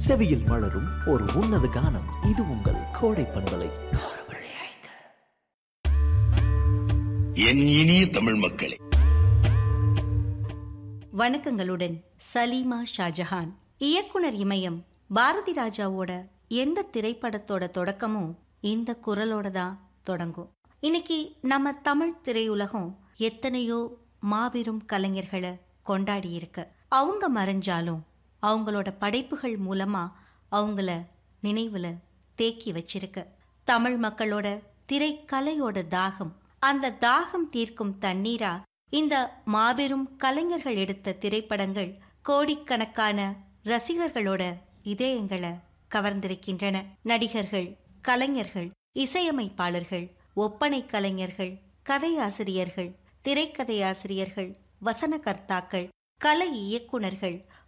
செவியில் மலரும் ஒரு உன்னத கானம் இது உங்கள் கோடை பண்பலை என் இனிய தமிழ் மக்களே வணக்கங்களுடன் சலீமா ஷாஜஹான் இயக்குனர் இமயம் பாரதி ராஜாவோட எந்த திரைப்படத்தோட தொடக்கமும் இந்த குரலோட தான் தொடங்கும் இன்னைக்கு நம்ம தமிழ் திரையுலகம் எத்தனையோ மாபெரும் கலைஞர்களை கொண்டாடி இருக்கு அவங்க மறைஞ்சாலும் அவங்களோட படைப்புகள் மூலமா அவங்கள நினைவுல தேக்கி வச்சிருக்கு தமிழ் மக்களோட திரைக்கலையோட தாகம் அந்த தாகம் தீர்க்கும் தண்ணீரா இந்த மாபெரும் கலைஞர்கள் எடுத்த திரைப்படங்கள் கோடிக்கணக்கான ரசிகர்களோட இதயங்களை கவர்ந்திருக்கின்றன நடிகர்கள் கலைஞர்கள் இசையமைப்பாளர்கள் ஒப்பனை கலைஞர்கள் கதையாசிரியர்கள் திரைக்கதையாசிரியர்கள் வசனகர்த்தாக்கள் கலை இயக்குனர்கள்